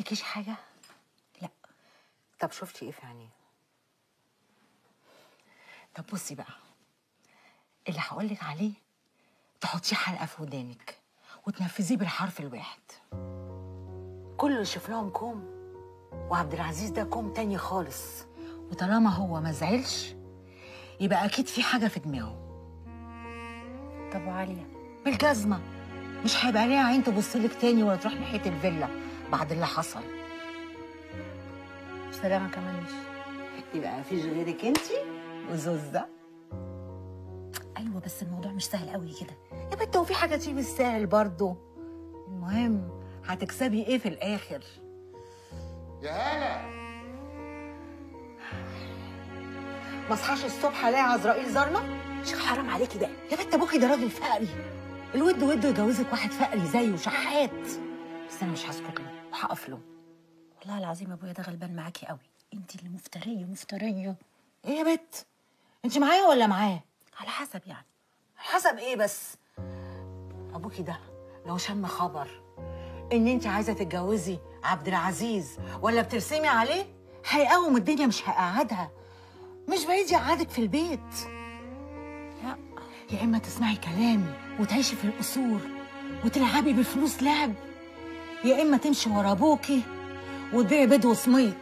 قالكيش حاجه لا طب شفتي ايه في عينيه طب بصي بقى اللي هقولك عليه تحطيه حلقه في ودانك وتنفذيه بالحرف الواحد كل اللي شوف لهم كوم وعبد العزيز ده كوم تاني خالص وطالما هو ما زعلش يبقى اكيد في حاجه في دماغه طب وعاليه بالجزمه مش هيبقى ليها عين تبصلك تاني ولا تروح ناحيه الفيلا بعد اللي حصل سلامه كمان مش يبقى مفيش غيرك انتي وزوز ده ايوه بس الموضوع مش سهل قوي كده يا بنت هو في حاجه تيجي بالسهل برضه المهم هتكسبي ايه في الاخر يا هلا ما اصحاش الصبح الاقي عزرائيل زارنا شيخ حرام عليكي بقى يا بنت ابوكي ده راجل فقري الود وده يجوزك واحد فقري زيه شحات بس انا مش هسكت له وهقف له والله العظيم ابويا ده غلبان معاكي قوي انت اللي مفتريه مفتريه ايه يا بنت انت معايا ولا معاه على حسب يعني حسب ايه بس ابوكي ده لو شم خبر ان انت عايزه تتجوزي عبد العزيز ولا بترسمي عليه هيقوم الدنيا مش هيقعدها مش بعيد يقعدك في البيت لا يا اما تسمعي كلامي وتعيشي في القصور وتلعبي بالفلوس لعب يا اما تمشي ورا ابوكي وتبيعي بيض وسميط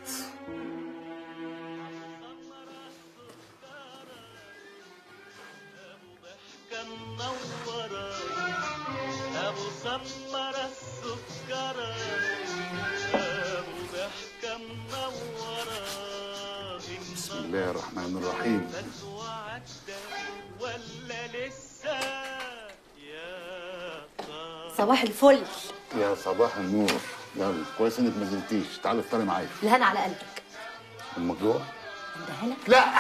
منورة أبو سمرة السكرة أبو ضحكة منورة بسم الله الرحمن الرحيم بس وعدة ولا لسه يا ترى صباح الفل يا صباح النور يلا كويس انك ما نزلتيش تعالي افطري معايا الهنا على قلبك الموضوع عندها لك لا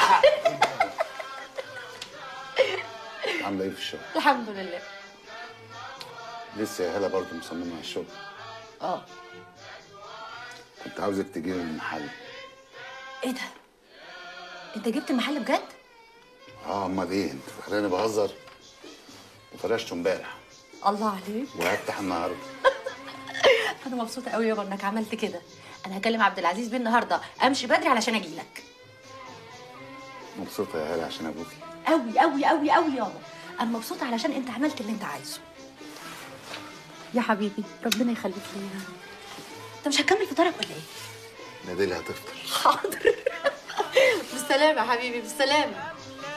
عامله ايه في الشغل الحمد لله لسه يا هلا برضه مصممه على الشغل اه كنت عاوزك تجيبي من المحل ايه ده انت جبت المحل بجد اه امال ايه انت فاكراني بهزر وفرشته امبارح الله عليك وهفتح النهارده انا مبسوطه قوي يابا انك عملت كده انا هكلم عبد العزيز بيه النهارده امشي بدري علشان اجي لك مبسوطه يا هلا عشان ابوكي قوي قوي قوي قوي يابا انا مبسوطه علشان انت عملت اللي انت عايزه يا حبيبي ربنا يخليك ليا انت مش هتكمل فطارك ولا ايه ناديلي هتفطر حاضر بالسلامه يا حبيبي بالسلامه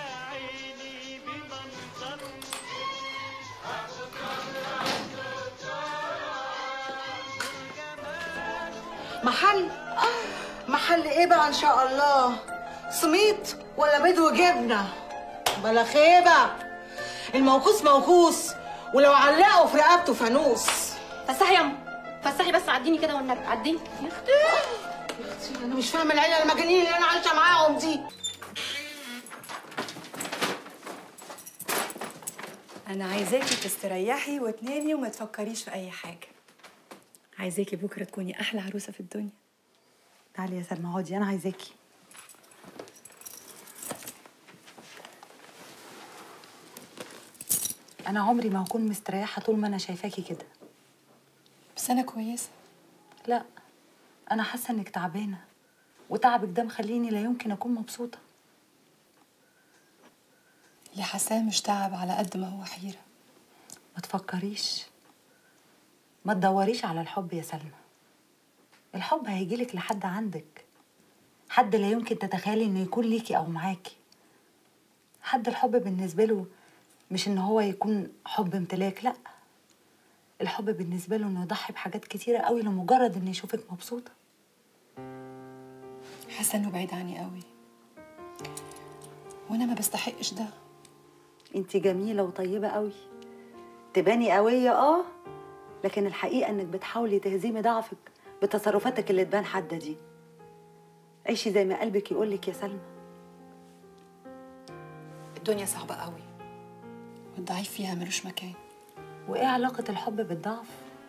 محل محل ايه بقى ان شاء الله سميط ولا بيض وجبنه بلا خيبه الموكوس موكوس ولو علقوا في رقبته فانوس فسحي يا ام فسحي بس عديني كده والنبي عديني يا اختي يا اختي انا مش فاهمه العيله المجانين اللي انا عايشه معاهم دي أنا عايزاكي تستريحي وتنامي وما تفكريش في أي حاجة عايزاكي بكرة تكوني أحلى عروسة في الدنيا تعالي يا سلمى اقعدي أنا عايزاكي أنا عمري ما هكون مستريحة طول ما أنا شايفاكي كده بس أنا كويسة لا أنا حاسة إنك تعبانة وتعبك ده مخليني لا يمكن أكون مبسوطة اللي حاساه مش تعب على قد ما هو حيرة ما تفكريش ما تدوريش على الحب يا سلمى الحب هيجيلك لحد عندك حد لا يمكن تتخيلي انه يكون ليكي او معاكي حد الحب بالنسبه له مش ان هو يكون حب امتلاك لا الحب بالنسبه له انه يضحي بحاجات كتيره قوي لمجرد انه يشوفك مبسوطه حاسة إنه بعيد عني قوي وأنا ما بستحقش ده انت جميله وطيبه قوي تباني قويه اه لكن الحقيقه انك بتحاولي تهزمي ضعفك بتصرفاتك اللي تبان حاده دي عيشي زي ما قلبك يقولك يا سلمى الدنيا صعبة قوي والضعيف فيها ملوش مكان وايه علاقه الحب بالضعف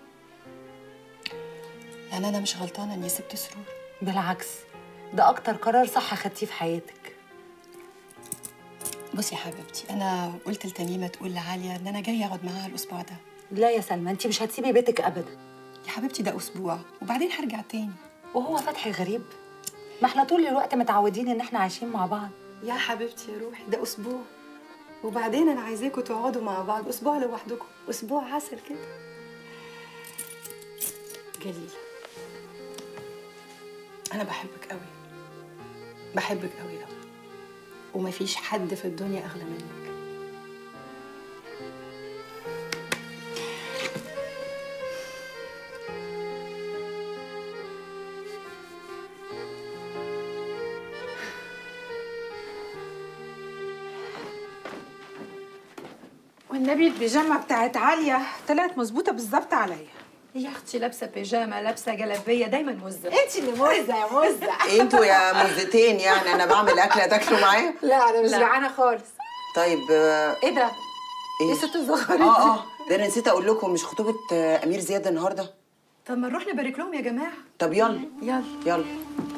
يعني أنا مش غلطانة إني سبت سرور بالعكس ده اكتر قرار صح خدتيه في حياتك بصي يا حبيبتي أنا قلت لتميمة تقول لعالية إن أنا جاية أقعد معاها الأسبوع ده لا يا سلمى انت مش هتسيبي بيتك ابدا يا حبيبتي ده اسبوع وبعدين هرجع تاني وهو فتحي غريب ما احنا طول الوقت متعودين ان احنا عايشين مع بعض يا حبيبتي يا روحي ده اسبوع وبعدين انا عايزاكم تقعدوا مع بعض اسبوع لوحدكم اسبوع عسل كده جليله انا بحبك قوي بحبك قوي قوي ومفيش حد في الدنيا اغلى منك والنبي البيجامه بتاعت عاليه طلعت مظبوطه بالظبط عليا يا اختي لابسه بيجامه لابسه جلابيه دايما موزه انت اللي موزه يا موزه انتوا يا مزتين يعني انا بعمل اكله تاكلوا معايا لا انا مش جعانه خالص طيب آه، ايه ده ايه يا ست الزغاريد اه اه ده انا نسيت اقول لكم مش خطوبه آه، امير زياد النهارده طب ما نروح نبارك لهم يا جماعه طب يلا يلا يلا